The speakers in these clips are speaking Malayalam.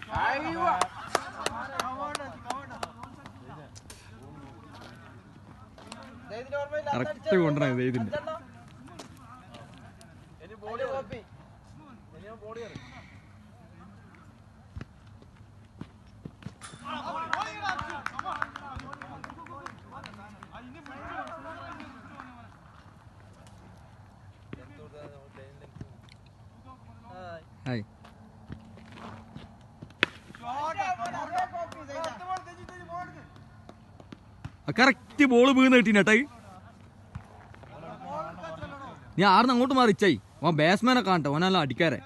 കറക്റ്റ് കൊണ്ടുവരണ ഇതിന്റെ ഹായ് കറക്റ്റ് ബോൾ വീണ് കിട്ടീനട്ടായി നീ ആർന്ന് അങ്ങോട്ട് മാറിച്ചായി ഓൻ ബാറ്റ്സ്മാനെ കാണട്ടെ ഓനല്ല അടിക്കാരെ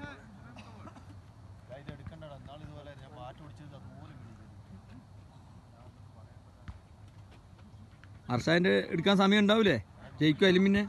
ഹർഷാന്റെ എടുക്കാൻ സമയം ഉണ്ടാവൂലേ ജയിക്കും അതിലും പിന്നെ